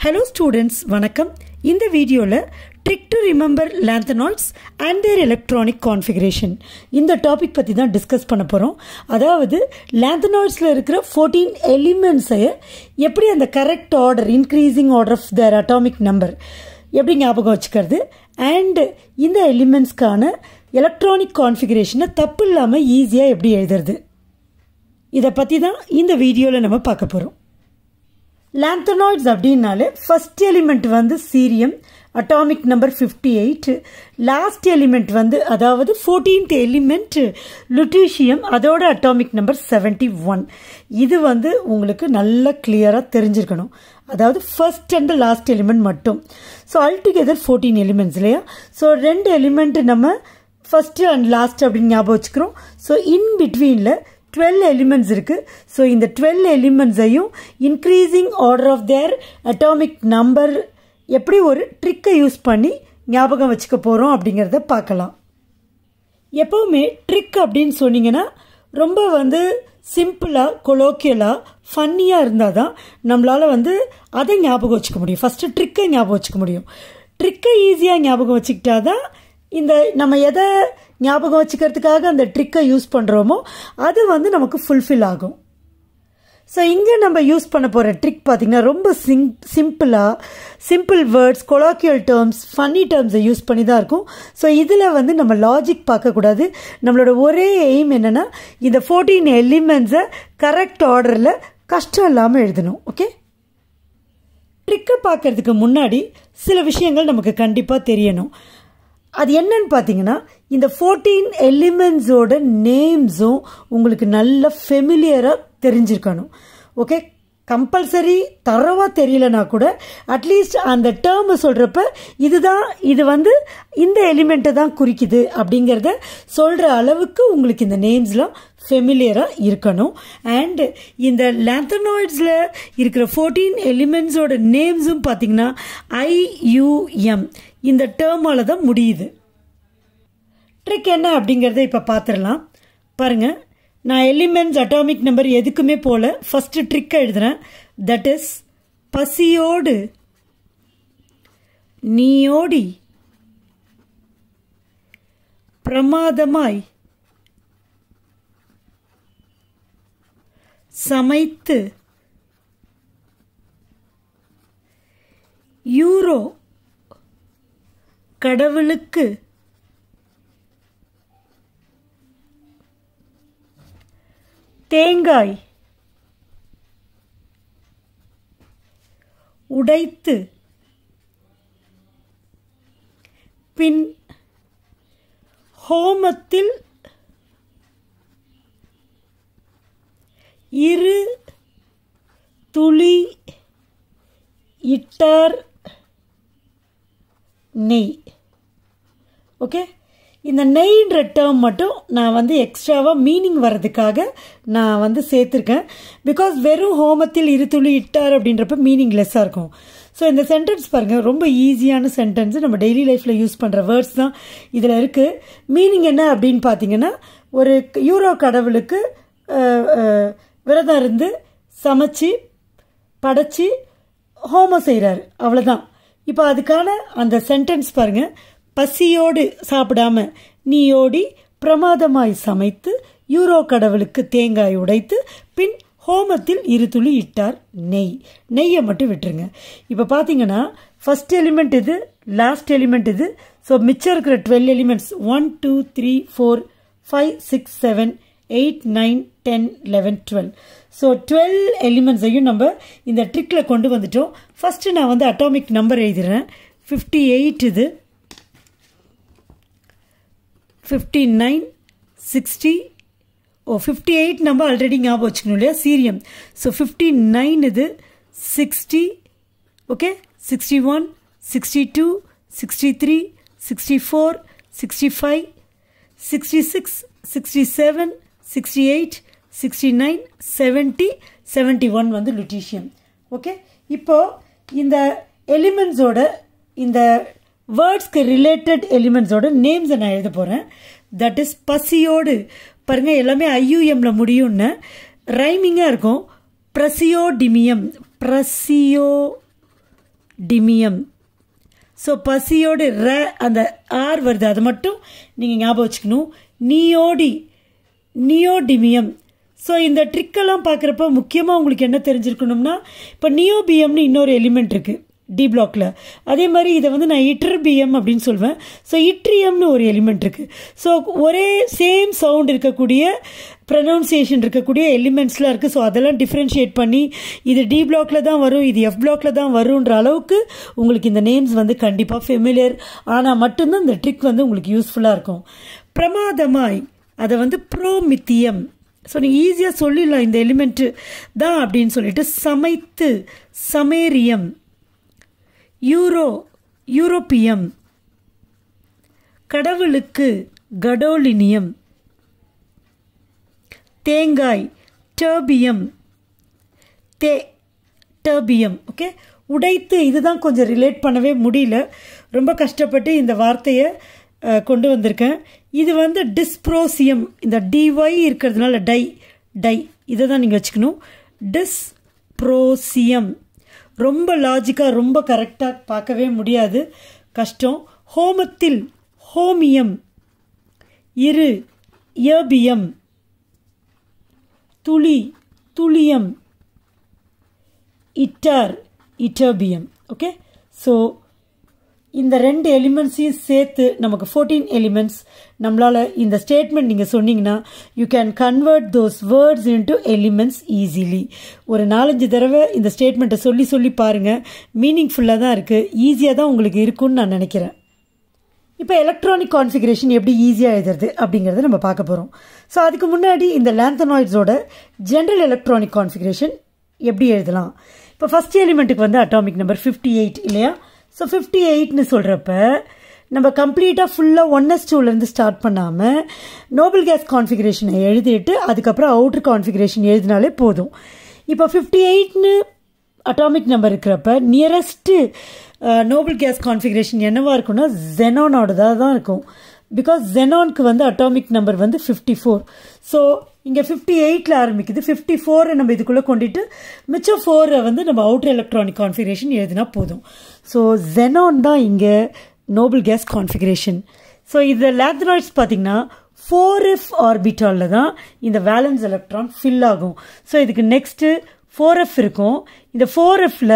hello students வணக்கம் இந்த வீடியோவில் trick to remember lanthanoids and their electronic configuration இந்த டாபிக் பற்றி தான் டிஸ்கஸ் பண்ண போகிறோம் அதாவது லேந்தனாய்ட்ஸில் இருக்கிற ஃபோர்டீன் எலிமெண்ட்ஸை எப்படி அந்த correct order increasing order of their atomic number எப்படி ஞாபகம் வச்சுக்கிறது அண்ட் இந்த எலிமெண்ட்ஸ்க்கான எலக்ட்ரானிக் கான்ஃபிகரேஷனை தப்பு இல்லாமல் ஈஸியாக எப்படி எழுதுறது இதை பற்றி தான் இந்த வீடியோவில் நம்ம பார்க்க போகிறோம் லாந்தனாய்ட்ஸ் அப்படின்னாலே ஃபர்ஸ்ட் எலிமெண்ட் வந்து cerium atomic number fifty eight last element வந்து அதாவது ஃபோர்டீன்த் எலிமெண்ட் லுட்டீஷியம் அதோட அட்டாமிக் நம்பர் செவன்டி ஒன் இது வந்து உங்களுக்கு நல்லா கிளியராக தெரிஞ்சிருக்கணும் அதாவது ஃபர்ஸ்ட் அண்ட் லாஸ்ட் எலிமெண்ட் மட்டும் ஸோ அல்டுகெதர் ஃபோர்டீன் எலிமெண்ட்ஸ் இல்லையா ஸோ ரெண்டு எலிமெண்ட் நம்ம ஃபஸ்ட்டு அண்ட் லாஸ்ட் அப்படின்னு ஞாபகம் வச்சுக்கிறோம் ஸோ இன் பிட்வீனில் டுவெல் எலிமெண்ட்ஸ் இருக்குது ஸோ இந்த டுவெல் எலிமெண்ட்ஸையும் increasing order of their atomic number எப்படி ஒரு ட்ரிக்கை யூஸ் பண்ணி ஞாபகம் வச்சுக்க போகிறோம் அப்படிங்கிறத பார்க்கலாம் எப்போவுமே ட்ரிக் அப்படின்னு சொன்னீங்கன்னா ரொம்ப வந்து சிம்பிளாக கொலோக்கியலாக ஃபன்னியாக இருந்தால் தான் நம்மளால் வந்து அதை ஞாபகம் வச்சுக்க முடியும் ஃபஸ்ட்டு ட்ரிக்கை ஞாபகம் வச்சுக்க முடியும் ட்ரிக்கை ஈஸியாக ஞாபகம் வச்சுக்கிட்டா தான் இந்த நம்ம எதை ஞாபகம் வச்சுக்கிறதுக்காக அந்த ட்ரிக்கை யூஸ் பண்ணுறோமோ அது வந்து நமக்கு ஃபுல்ஃபில் ஆகும் ஸோ இங்கே நம்ம யூஸ் பண்ண போகிற ட்ரிக் பார்த்திங்கன்னா ரொம்ப சிங் சிம்பிளாக simple words colloquial terms funny டேர்ம்ஸை யூஸ் பண்ணி தான் இருக்கும் ஸோ இதில் வந்து நம்ம லாஜிக் பார்க்கக்கூடாது நம்மளோட ஒரே எய்ம் என்னென்னா இந்த ஃபோர்டீன் எலிமெண்ட்ஸை கரெக்ட் ஆர்டரில் கஷ்டம் இல்லாமல் எழுதணும் ஓகே ட்ரிக்கை பார்க்கறதுக்கு முன்னாடி சில விஷயங்கள் நமக்கு கண்டிப்பாக தெரியணும் அது என்னன்னு பார்த்தீங்கன்னா இந்த ஃபோர்டீன் எலிமெண்ட்ஸோட நேம்ஸும் உங்களுக்கு நல்ல ஃபெமிலியராக தெரிஞ்சிருக்கணும் ஓகே கம்பல்சரி தரவாக தெரியலனா கூட அட்லீஸ்ட் அந்த டேர்மை சொல்கிறப்ப இதுதான் இது வந்து இந்த எலிமெண்ட்டை தான் குறிக்குது அப்படிங்கிறத சொல்கிற அளவுக்கு உங்களுக்கு இந்த நேம்ஸ்லாம் ஃபெமிலியராக இருக்கணும் அண்ட் இந்த லேந்தனாய்ட்ஸில் இருக்கிற ஃபோர்டீன் எலிமெண்ட்ஸோட நேம்ஸும் பார்த்தீங்கன்னா ஐயூஎம் இந்த டேர்மால் தான் முடியுது ட்ரிக் என்ன அப்படிங்கிறத இப்போ பார்த்துடலாம் பாருங்கள் நான் எலிமெண்ட்ஸ் அட்டாமிக் நம்பர் எதுக்குமே போல ஃபஸ்ட்டு ட்ரிக்கை எழுதுகிறேன் தட் இஸ் பசியோடு நீயோடி பிரமாதமாய் சமைத்து யூரோ கடவுளுக்கு தேங்காய் உடைத்து பின் ஹோமத்தில் இரு துளி இட்டார் நெய் ஓகே இந்த நெய்ன்ற டேர்ம் மட்டும் நான் வந்து எக்ஸ்ட்ராவாக மீனிங் வர்றதுக்காக நான் வந்து சேர்த்துருக்கேன் பிகாஸ் வெறும் ஹோமத்தில் இருத்துளி இட்டார் அப்படின்றப்ப மீனிங் லெஸ்ஸாக இருக்கும் ஸோ இந்த சென்டென்ஸ் பாருங்கள் ரொம்ப ஈஸியான சென்டென்ஸ் நம்ம டெய்லி லைஃப்பில் யூஸ் பண்ணுற வேர்ட்ஸ் தான் இதில் இருக்குது மீனிங் என்ன அப்படின்னு பார்த்தீங்கன்னா ஒரு யூரோ கடவுளுக்கு விரதம் இருந்து சமைச்சு படைச்சி ஹோமம் செய்கிறாரு அவ்வளோதான் இப்போ அதுக்கான அந்த சென்டென்ஸ் பாருங்கள் பசியோடு சாப்பிடாம நீயோடி பிரமாதமாய் சமைத்து யூரோ கடவுளுக்கு தேங்காய் உடைத்து பின் ஹோமத்தில் இரு துளி இட்டார் நெய் நெய்யை மட்டும் விட்டுருங்க இப்போ பார்த்தீங்கன்னா ஃபஸ்ட் எலிமெண்ட் இது லாஸ்ட் எலிமெண்ட் இது ஸோ மிச்சம் இருக்கிற twelve elements one two three four five six seven eight nine ten eleven twelve so twelve எலிமெண்ட்ஸையும் நம்ம இந்த ட்ரிக்கில் கொண்டு வந்துட்டோம் ஃபஸ்ட்டு நான் வந்து அட்டாமிக் நம்பர் எழுதுகிறேன் ஃபிஃப்டி எயிட் இது fifty nine sixty oh fifty eight நம்ம ஆல்ரெடி ஞாபகம் வச்சுக்கணும் இல்லையா சீரியம் ஸோ ஃபிஃப்டி நைன் இது sixty okay sixty one sixty two sixty three sixty four sixty five sixty six sixty seven sixty eight sixty nine seventy seventy one வந்து lutetium okay இப்போது இந்த எலிமெண்ட்ஸோட இந்த வேர்ட்ஸ்க்கு related எலிமெண்ட்ஸோட நேம்ஸை நான் எழுத போகிறேன் தட் இஸ் பசியோடு பாருங்கள் எல்லாமே ஐயூஎம்ல முடியும்னு ரைமிங்காக இருக்கும் ப்ரசியோடிமியம் ப்ரசியோ டிமியம் ஸோ பசியோடு ர அந்த ஆர் வருது அது மட்டும் நீங்கள் ஞாபகம் வச்சுக்கணும் நியோடி நியோடிமியம் ஸோ இந்த ட்ரிக்கெல்லாம் பார்க்குறப்ப முக்கியமாக உங்களுக்கு என்ன தெரிஞ்சிருக்கணும்னா இப்போ நியோபியம்னு இன்னொரு எலிமெண்ட் இருக்குது டி பிளாக்ல அதே மாதிரி இதை வந்து நான் இட்ரபியம் அப்படின்னு சொல்வேன் ஸோ இட்ரியம்னு ஒரு எலிமெண்ட் இருக்குது ஸோ ஒரே சேம் சவுண்ட் இருக்கக்கூடிய ப்ரனவுன்சியேஷன் இருக்கக்கூடிய எலிமெண்ட்ஸ்லாம் இருக்குது ஸோ அதெல்லாம் டிஃப்ரென்ஷியேட் பண்ணி இது டி பிளாக்ல தான் வரும் இது எஃப் பிளாக்ல தான் வரும்ன்ற அளவுக்கு உங்களுக்கு இந்த நேம்ஸ் வந்து கண்டிப்பாக ஃபெமிலியர் ஆனால் மட்டும்தான் இந்த ட்ரிக் வந்து உங்களுக்கு யூஸ்ஃபுல்லாக இருக்கும் பிரமாதமாய் அதை வந்து ப்ரோமித்தியம் ஸோ நீங்கள் ஈஸியாக சொல்லிடலாம் இந்த எலிமெண்ட்டு தான் அப்படின்னு சொல்லிட்டு சமைத்து சமேரியம் யூரோ யூரோப்பியம் கடவுளுக்கு கடோலினியம் தேங்காய் டர்பியம் தே டர்பியம் ஓகே உடைத்து இதுதான் கொஞ்சம் ரிலேட் பண்ணவே முடியல ரொம்ப கஷ்டப்பட்டு இந்த வார்த்தையை கொண்டு வந்திருக்கேன் இது வந்து டிஸ்ப்ரோசியம் இந்த டிஒய் இருக்கிறதுனால டை டை இதை தான் நீங்கள் வச்சுக்கணும் டிஸ்ப்ரோசியம் ரொம்ப லாஜிக்காக ரொம்ப கரெக்டாக பார்க்கவே முடியாது கஷ்டம் ஹோமத்தில் ஹோமியம் இரு இயபியம் துளி துளியம் இட்டார் இட்டர்பியம் ஓகே ஸோ இந்த ரெண்டு எலிமெண்ட்ஸையும் சேர்த்து நமக்கு ஃபோர்டீன் எலிமெண்ட்ஸ் நம்மளால் இந்த ஸ்டேட்மெண்ட் நீங்கள் சொன்னீங்கன்னா you can convert those words into elements easily ஒரு நாலஞ்சு தடவை இந்த ஸ்டேட்மெண்ட்டை சொல்லி சொல்லி பாருங்கள் மீனிங்ஃபுல்லாக தான் இருக்குது ஈஸியாக தான் உங்களுக்கு இருக்கும்னு நான் நினைக்கிறேன் இப்போ எலக்ட்ரானிக் கான்ஃபிகரேஷன் எப்படி ஈஸியாக எழுதுறது அப்படிங்கிறத நம்ம பார்க்க போகிறோம் ஸோ அதுக்கு முன்னாடி இந்த லேந்தனாய்ட்ஸோட ஜென்ரல் எலக்ட்ரானிக் கான்ஃபிகரேஷன் எப்படி எழுதலாம் இப்போ ஃபஸ்ட் எலிமெண்ட்டுக்கு வந்து அட்டாமிக் நம்பர் ஃபிஃப்டி எயிட் இல்லையா ஸோ ஃபிஃப்டி எயிட்னு சொல்கிறப்ப நம்ம கம்ப்ளீட்டாக ஃபுல்லாக ஒன் எஸ் டூலேருந்து ஸ்டார்ட் பண்ணாமல் நோபல் கேஸ் கான்ஃபிகரேஷனை எழுதிட்டு அதுக்கப்புறம் அவுட்ரு கான்ஃபிகரேஷன் எழுதினாலே போதும் இப்போ ஃபிஃப்டி எயிட்னு அட்டாமிக் நம்பர் இருக்கிறப்ப நியரஸ்ட்டு நோபல் கேஸ் கான்ஃபிகரேஷன் என்னவா இருக்கும்னா ஜெனானோடதாக தான் இருக்கும் பிகாஸ் ஜெனானுக்கு வந்து அட்டாமிக் நம்பர் வந்து ஃபிஃப்டி ஃபோர் ஸோ இங்கே ஃபிஃப்டி எயிட்டில் ஆரம்பிக்குது ஃபிஃப்டி ஃபோரை நம்ம இதுக்குள்ளே கொண்டுட்டு மிச்சம் ஃபோரை வந்து நம்ம அவுட்டர் எலக்ட்ரானிக் கான்ஃபிகரேஷன் எழுதினா போதும் ஸோ ஜெனான் தான் இங்கே நோபல் கேஸ் கான்ஃபிகரேஷன் ஸோ இந்த லேப்தனாய்ட்ஸ் பார்த்தீங்கன்னா ஃபோர் எஃப் ஆர்பிட்டாலில் தான் இந்த வேலன்ஸ் எலக்ட்ரான் ஃபில் ஆகும் ஸோ இதுக்கு நெக்ஸ்ட்டு ஃபோர் எஃப் இருக்கும் இந்த ஃபோர் எஃப்ல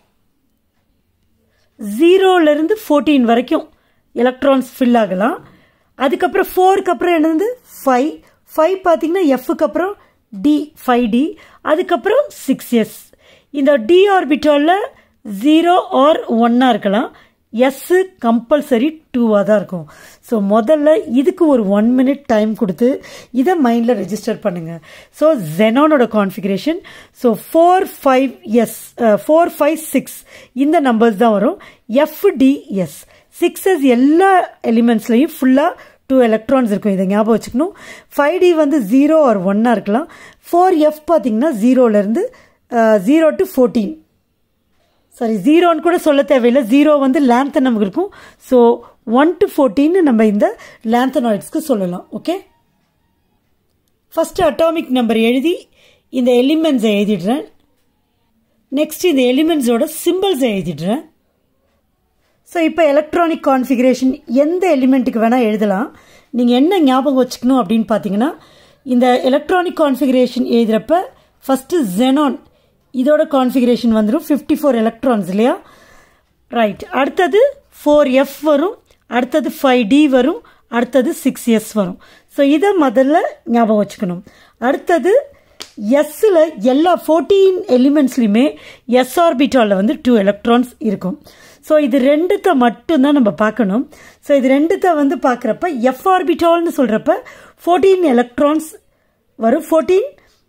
ஜீரோலேருந்து ஃபோர்டீன் வரைக்கும் எலக்ட்ரான்ஸ் ஃபில் ஆகலாம் அதுக்கப்புறம் ஃபோருக்கு அப்புறம் என்னது ஃபைவ் ஃபைவ் பார்த்தீங்கன்னா எஃப்க்கு அப்புறம் டி ஃபைவ் டி அதுக்கப்புறம் சிக்ஸ் எஸ் இந்த டி ஆர்பிட்டாலில் ஜீரோ ஆர் ஒன்னாக இருக்கலாம் எஸ்ஸு கம்பல்சரி டூவாக தான் இருக்கும் ஸோ முதல்ல இதுக்கு ஒரு ஒன் மினிட் டைம் கொடுத்து இதை மைண்டில் ரெஜிஸ்டர் பண்ணுங்கள் ஸோ ஜெனானோட configuration so four five s four five six இந்த நம்பர்ஸ் தான் வரும் எஃப்டிஎஸ் சிக்ஸ் எஸ் எல்லா எலிமெண்ட்ஸ்லையும் ஃபுல்லாக டூ எலக்ட்ரான்ஸ் இருக்கும் இதை ஞாபகம் வச்சுக்கணும் ஃபைவ் டி வந்து ஜீரோ ஆர் ஒன்னாக இருக்கலாம் ஃபோர் எஃப் பார்த்தீங்கன்னா ஜீரோலேருந்து ஜீரோ டு ஃபோர்டீன் சாரி ஜீரோன்னு கூட சொல்ல தேவையில்லை ஜீரோ வந்து லேந்தன் நமக்கு இருக்கும் ஸோ ஒன் டு ஃபோர்டீன் நம்ம இந்த லேந்தனாய்ட்ஸ்க்கு சொல்லலாம் ஓகே ஃபஸ்ட்டு அட்டாமிக் நம்பர் எழுதி இந்த எலிமெண்ட்ஸை எழுதிடுறேன் நெக்ஸ்ட் இந்த எலிமெண்ட்ஸோட சிம்பிள்ஸை எழுதிடுறேன் ஸோ இப்போ எலக்ட்ரானிக் கான்ஃபிகரேஷன் எந்த எலிமெண்ட்டுக்கு வேணால் எழுதலாம் நீங்கள் என்ன ஞாபகம் வச்சுக்கணும் அப்படின்னு பார்த்தீங்கன்னா இந்த எலக்ட்ரானிக் கான்ஃபிகரேஷன் எழுதுகிறப்ப ஃபஸ்ட்டு ஜெனான் இதோட கான்ஃபிகரேஷன் வந்துடும் ஃபிஃப்டி ஃபோர் எலக்ட்ரான்ஸ் இல்லையா ரைட் அடுத்தது ஃபோர் எஃப் வரும் அடுத்தது ஃபைவ் டி வரும் அடுத்தது சிக்ஸ் எஸ் வரும் ஸோ இதை முதல்ல ஞாபகம் வச்சுக்கணும் அடுத்தது எஸ்ஸில் எல்லா ஃபோர்டீன் எலிமெண்ட்ஸ்லையுமே எஸ் ஆர்பிட்டாலில் வந்து டூ எலக்ட்ரான்ஸ் இருக்கும் ஸோ இது ரெண்டுத்தை மட்டும்தான் நம்ம பார்க்கணும் ஸோ இது ரெண்டுத்தை வந்து பார்க்குறப்ப எஃப் ஆர்பிட்டால்னு சொல்கிறப்ப ஃபோர்டீன் எலக்ட்ரான்ஸ் வரும் fourteen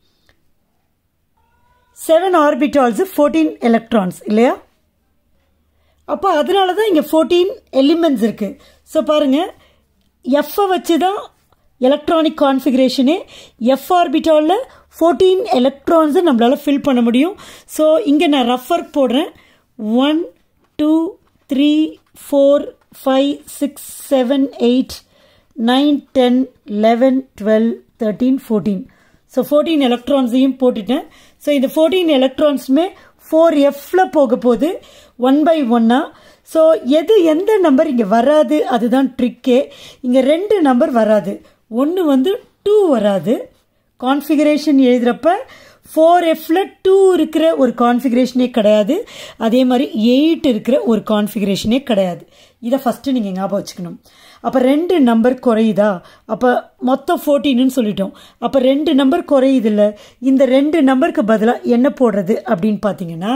seven orbitals fourteen electrons இல்லையா அப்போ அதனால தான் இங்கே ஃபோர்டீன் எலிமெண்ட்ஸ் இருக்குது ஸோ பாருங்கள் எஃப்ஐ வச்சு தான் எலக்ட்ரானிக் கான்ஃபிகரேஷனே எஃப் ஆர்பிட்டாலில் ஃபோர்டீன் எலக்ட்ரான்ஸை நம்மளால் ஃபில் பண்ண முடியும் ஸோ இங்கே நான் ரஃப் ஒர்க் போடுறேன் one two three four five six seven eight nine ten eleven twelve thirteen fourteen so ஃபோர்டீன் எலக்ட்ரான்ஸையும் போட்டுட்டேன் ஸோ இந்த ஃபோர்டீன் எலக்ட்ரான்ஸுமே ஃபோர் எஃப்ல போக போகுது ஒன் பை ஒன்னா ஸோ எது எந்த நம்பர் இங்கே வராது அதுதான் ட்ரிக்கே இங்கே ரெண்டு நம்பர் வராது ஒன்று வந்து டூ வராது கான்ஃபிகரேஷன் எழுதுகிறப்ப ஃபோர் எஃப்ல டூ இருக்கிற ஒரு கான்ஃபிகரேஷனே கிடையாது அதே மாதிரி எயிட் இருக்கிற ஒரு கான்ஃபிகரேஷனே கிடையாது இதை ஃபஸ்ட்டு நீங்கள் ஞாபகம் வச்சுக்கணும் அப்போ ரெண்டு நம்பர் குறையுதா அப்போ மொத்தம் ஃபோர்டீன்னு சொல்லிட்டோம் அப்போ ரெண்டு நம்பர் குறையுது இல்லை இந்த ரெண்டு நம்பருக்கு பதிலாக என்ன போடுறது அப்படின்னு பார்த்தீங்கன்னா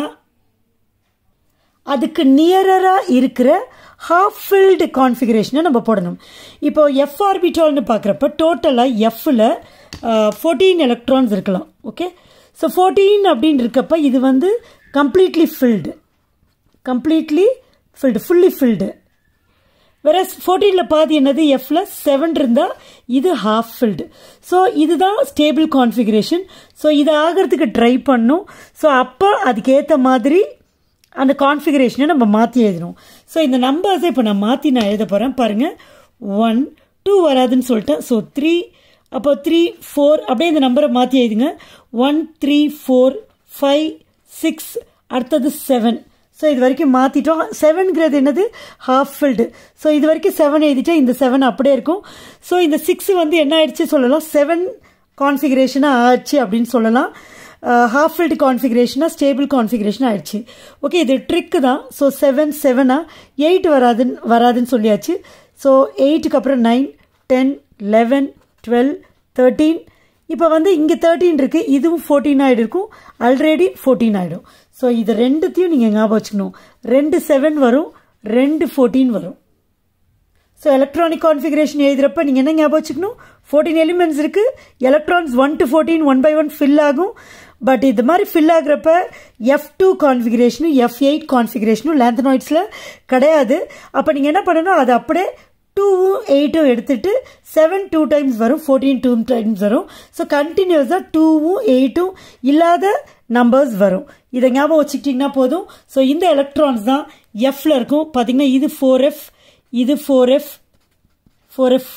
அதுக்கு நியரராக இருக்கிற ஹாஃப் ஃபில்டு கான்ஃபிகரேஷனை நம்ம போடணும் இப்போ எஃப் ஆர்பிட்டால்னு பார்க்குறப்ப டோட்டலாக எஃப்பில் ஃபோர்டீன் எலக்ட்ரான்ஸ் இருக்கலாம் ஓகே ஸோ ஃபோர்டீன் அப்படின்னு இருக்கப்ப இது வந்து completely filled completely filled fully filled வேற ஃபோர்டீனில் பாதி என்னது எஃப்ல செவன் இருந்தால் இது ஹாஃப் ஃபில்டு ஸோ இதுதான் ஸ்டேபிள் கான்ஃபிகரேஷன் ஸோ இது ஆகிறதுக்கு ட்ரை பண்ணும் ஸோ அப்போ அதுக்கேற்ற மாதிரி அந்த கான்ஃபிகரேஷனை நம்ம மாற்றி எழுதணும் ஸோ இந்த நம்பர்ஸை இப்போ நான் மாற்றி நான் எழுத போகிறேன் பாருங்கள் ஒன் டூ வராதுன்னு சொல்லிட்டேன் ஸோ த்ரீ அப்போ த்ரீ ஃபோர் அப்படியே இந்த நம்பரை மாற்றி எழுதுங்க one three four five six அடுத்தது செவன் ஸோ இது வரைக்கும் மாற்றிட்டோம் செவன்கிறது என்னது ஹாஃப் ஃபில்டு ஸோ இது வரைக்கும் செவன் எழுதிட்டா இந்த செவன் அப்படியே இருக்கும் ஸோ இந்த சிக்ஸ் வந்து என்ன ஆயிடுச்சு சொல்லலாம் செவன் கான்ஃபிகரேஷனாக ஆச்சு அப்படின்னு சொல்லலாம் ஹாஃப் ஃபில்டு கான்ஃபிகரேஷனாக ஸ்டேபிள் கான்ஃபிகரேஷன் ஆயிடுச்சு ஓகே இது ட்ரிக்கு தான் ஸோ செவன் செவனாக எயிட் வராதுன்னு வராதுன்னு சொல்லியாச்சு ஸோ எயிட்டுக்கு அப்புறம் nine ten eleven twelve thirteen இப்போ வந்து இங்கே தேர்ட்டீன் இருக்குது இதுவும் ஃபோர்டீன் ஆகிடு இருக்கும் ஆல்ரெடி ஃபோர்டீன் ஆகிடும் ஸோ இது ரெண்டுத்தையும் நீங்கள் ஞாபகம் வச்சுக்கணும் ரெண்டு செவன் வரும் ரெண்டு ஃபோர்டீன் வரும் ஸோ எலக்ட்ரானிக் கான்ஃபிகரேஷன் எழுதுறப்ப நீங்கள் என்ன ஞாபகம் வச்சுக்கணும் ஃபோர்டீன் எலிமெண்ட்ஸ் இருக்குது electrons one to fourteen one by one fill ஆகும் பட் இது மாதிரி ஃபில் ஆகுறப்ப எஃப் டூ கான்ஃபிகரேஷனும் எஃப் எயிட் கான்ஃபிகரேஷனும் லேந்தனாய்ட்ஸில் கிடையாது அப்போ நீங்கள் என்ன பண்ணணும் அது அப்படியே டூவும் எயிட்டும் எடுத்துட்டு செவன் டூ டைம்ஸ் வரும் ஃபோர்டீன் டூ டைம்ஸ் வரும் ஸோ கண்டினியூஸாக டூவும் எயிட்டும் இல்லாத நம்பர்ஸ் வரும் இதை ஞாபகம் வச்சுக்கிட்டிங்கன்னா போதும் ஸோ இந்த எலக்ட்ரான்ஸ் தான் எஃப்ல இருக்கும் பார்த்தீங்கன்னா இது ஃபோர் எஃப் இது four f four f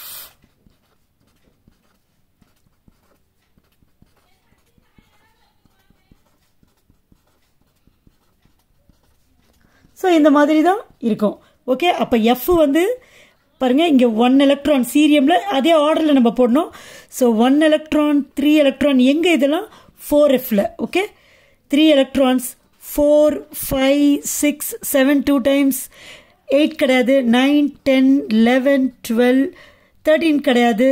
so இந்த மாதிரி தான் இருக்கும் ஓகே அப்போ எஃப் வந்து பாருங்க இங்கே ஒன் எலக்ட்ரான் சீரியமில் அதே ஆர்டரில் நம்ம போடணும் so one electron three electron எங்கே இதெல்லாம் ஃபோர் எஃப்ல okay three electrons four five six seven two times eight கிடையாது nine ten eleven twelve thirteen கிடையாது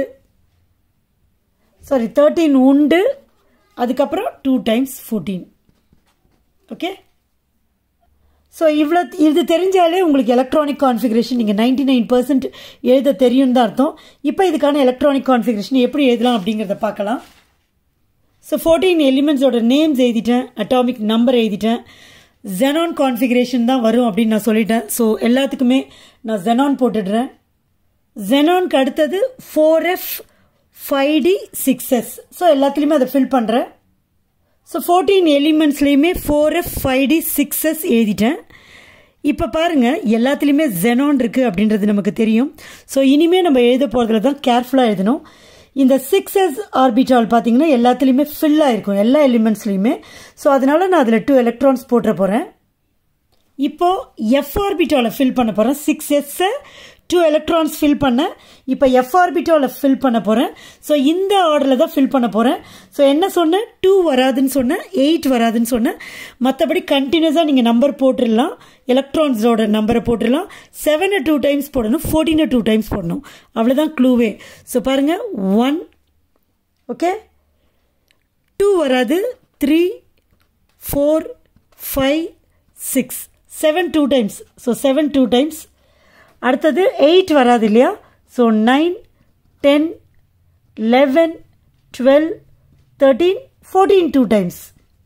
சாரி தேர்ட்டீன் உண்டு அதுக்கப்புறம் two times fourteen okay so இவ்வளோ இது தெரிஞ்சாலே உங்களுக்கு எலக்ட்ரானிக் கான்ஃபிகரேஷன் நீங்கள் நைன்டி நைன் பர்சன்ட் எழுத தெரியும் தான் அர்த்தம் இப்போ இதுக்கான எலக்ட்ரானிக் கான்ஃபிகரேஷன் எப்படி எழுதலாம் அப்படிங்கிறத பார்க்கலாம் ஸோ ஃபோர்டீன் எலிமெண்ட்ஸோட நேம்ஸ் எழுதிட்டேன் அட்டாமிக் நம்பர் எழுதிட்டேன் ஜெனான் கான்ஃபிகரேஷன் தான் வரும் அப்படின்னு நான் சொல்லிட்டேன் ஸோ எல்லாத்துக்குமே நான் ஜெனான் போட்டுடுறேன் ஜெனான்க்கு அடுத்தது four f five d six s so எல்லாத்துலேயுமே அதை ஃபில் பண்ணுறேன் ஸோ ஃபோர்டீன் எலிமெண்ட்ஸ்லேயுமே four f five d six s எழுதிட்டேன் இப்போ பாருங்கள் எல்லாத்துலேயுமே ஜெனான் இருக்குது அப்படின்றது நமக்கு தெரியும் ஸோ இனிமேல் நம்ம எழுத போகிறதுல தான் கேர்ஃபுல்லாக எழுதணும் இந்த சிக்ஸ் எஸ் ஆர்பிட்டால் பார்த்தீங்கன்னா எல்லாத்துலேயுமே ஃபில் ஆயிருக்கும் எல்லா எலிமெண்ட்ஸ்லையுமே ஸோ அதனால நான் அதில் டூ எலக்ட்ரான்ஸ் போட்டுற போகிறேன் இப்போ எஃப் ஆர்பிட்டாவில் ஃபில் பண்ண போகிறேன் சிக்ஸ் எஸ்ஸை டூ எலக்ட்ரான்ஸ் ஃபில் பண்ணேன் இப்போ எஃப் ஆர்பிட்டாவில் ஃபில் பண்ண போகிறேன் ஸோ இந்த ஆர்டரில் தான் ஃபில் பண்ண போகிறேன் ஸோ என்ன சொன்னேன் டூ வராதுன்னு சொன்னேன் எயிட் வராதுன்னு சொன்னேன் மற்றபடி கண்டினியூஸாக நீங்கள் நம்பர் போட்டுடலாம் எலக்ட்ரான்ஸோட நம்பரை போட்டுடலாம் செவனை டூ டைம்ஸ் போடணும் ஃபோர்டீனை டூ டைம்ஸ் போடணும் அவ்வளோதான் க்ளூவே ஸோ பாருங்கள் ஒன் ஓகே டூ வராது three four five six seven two times so seven two times அடுத்தது எயிட் வராது இல்லையா so nine ten eleven twelve thirteen fourteen two times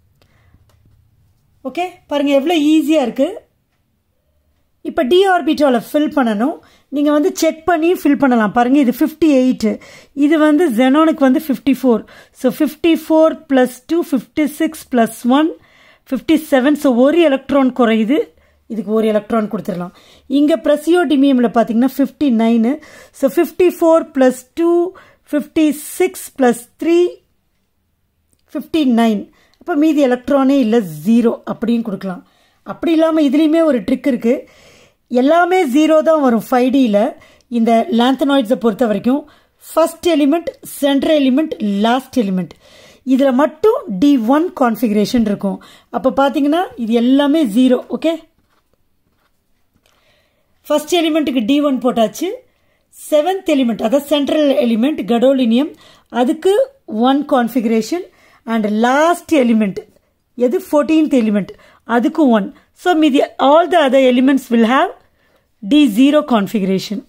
okay பாருங்கள் எவ்வளோ ஈஸியாக இருக்குது இப்போ டிஆர்பிட்டாவில் ஃபில் பண்ணணும் நீங்கள் வந்து செக் பண்ணி ஃபில் பண்ணலாம் பாருங்கள் இது ஃபிஃப்டி எயிட்டு இது வந்து ஜெனோனுக்கு வந்து fifty four so fifty four plus two fifty six plus one fifty seven so ஒரு எலக்ட்ரான் குறையுது இதுக்கு ஒரு எலக்ட்ரான் கொடுத்துடலாம் இங்கே ப்ரெசியோடிமியமில் பார்த்தீங்கன்னா fifty nine so fifty four plus two fifty six plus three fifty nine அப்போ மீதி எலக்ட்ரானே இல்லை ஜீரோ அப்படின்னு கொடுக்கலாம் அப்படி இல்லாமல் இதுலேயுமே ஒரு ட்ரிக் இருக்குது எல்லாமே ஜீரோ தான் வரும் ஃபைவ் டியில் இந்த லேந்தனாய்ட்ஸை பொறுத்த வரைக்கும் first element central element last element இதில் மட்டும் டி ஒன் கான்ஃபிகரேஷன் இருக்கும் அப்போ பார்த்தீங்கன்னா இது எல்லாமே ஜீரோ ஓகே ஃபர்ஸ்ட் எலிமெண்ட்டுக்கு டி ஒன் போட்டாச்சு செவன்த் எலிமெண்ட் அதாவது சென்ட்ரல் எலிமெண்ட் கடோலினியம் அதுக்கு one configuration and last element எது ஃபோர்டீன்த் எலிமெண்ட் அதுக்கு ஒன் ஸோ மீதி all the other elements will have d zero configuration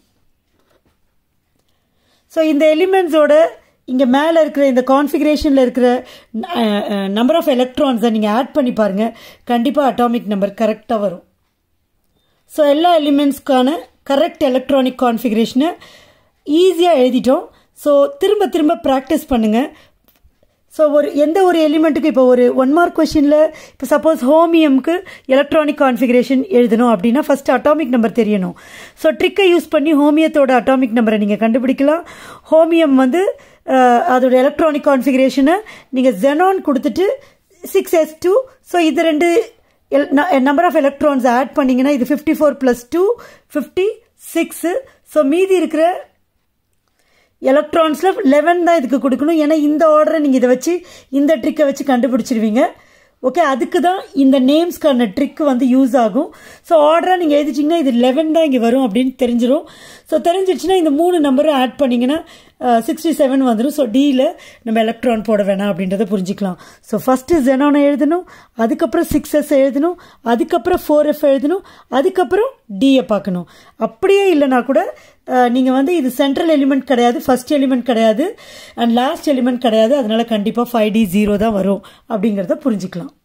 so இந்த எலிமெண்ட்ஸோட இங்கே மேலே இருக்கிற இந்த கான்ஃபிகரேஷனில் இருக்கிற நம்பர் ஆஃப் எலக்ட்ரான்ஸை நீங்கள் ஆட் பண்ணி பாருங்கள் கண்டிப்பாக அட்டாமிக் நம்பர் கரெக்டாக வரும் ஸோ எல்லா எலிமெண்ட்ஸ்க்கான கரெக்ட் எலக்ட்ரானிக் கான்ஃபிகரேஷனை ஈஸியாக எழுதிட்டோம் ஸோ திரும்ப திரும்ப ப்ராக்டிஸ் பண்ணுங்கள் ஸோ ஒரு எந்த ஒரு எலிமெண்ட்டுக்கு இப்போ ஒரு ஒன் மார்க் கொஷினில் இப்போ சப்போஸ் ஹோமியம்க்கு எலக்ட்ரானிக் கான்ஃபிகரேஷன் எழுதணும் அப்படின்னா ஃபர்ஸ்ட் அட்டாமிக் நம்பர் தெரியணும் ஸோ ட்ரிக்கை யூஸ் பண்ணி ஹோமியத்தோட அட்டாமிக் நம்பரை நீங்கள் கண்டுபிடிக்கலாம் ஹோமியம் வந்து அதோட எலக்ட்ரானிக் கான்ஃபிகரேஷனை நீங்கள் ஜெனான் கொடுத்துட்டு சிக்ஸ் எஸ் டூ ஸோ இது ரெண்டு நம்பர் ஆஃப் எலக்ட்ரான்ஸ் ஆட் பண்ணிங்கன்னா இது fifty four plus two fifty six so மீதி இருக்கிற எலக்ட்ரான்ஸில் லெவன் தான் இதுக்கு கொடுக்கணும் ஏன்னா இந்த ஆர்டரை நீங்கள் இதை வச்சு இந்த ட்ரிக்கை வச்சு கண்டுபிடிச்சிருவீங்க ஓகே அதுக்கு தான் இந்த நேம்ஸ்க்கான ட்ரிக் வந்து யூஸ் ஆகும் ஸோ ஆர்டராக நீங்கள் எழுதிச்சிங்கன்னா இது லெவன் தான் இங்கே வரும் அப்படின்னு தெரிஞ்சிடும் ஸோ தெரிஞ்சிடுச்சுன்னா இந்த மூணு நம்பரும் ஆட் பண்ணிங்கன்னா சிக்ஸ்டி செவன் வந்துடும் ஸோ டியில் நம்ம எலக்ட்ரான் போட வேணாம் அப்படின்றத புரிஞ்சுக்கலாம் ஸோ ஃபஸ்ட்டு ஜெனானை எழுதணும் அதுக்கப்புறம் சிக்ஸ் எஸ் எழுதணும் அதுக்கப்புறம் ஃபோர் எஃப் எழுதணும் அதுக்கப்புறம் டியை பார்க்கணும் அப்படியே இல்லைனா கூட நீங்கள் வந்து இது சென்ட்ரல் எலிமெண்ட் கிடையாது ஃபர்ஸ்ட் எலிமெண்ட் கிடையாது அண்ட் லாஸ்ட் எலிமெண்ட் கிடையாது அதனால கண்டிப்பாக ஃபைவ் டி ஜீரோ தான் வரும் அப்படிங்கிறத புரிஞ்சுக்கலாம்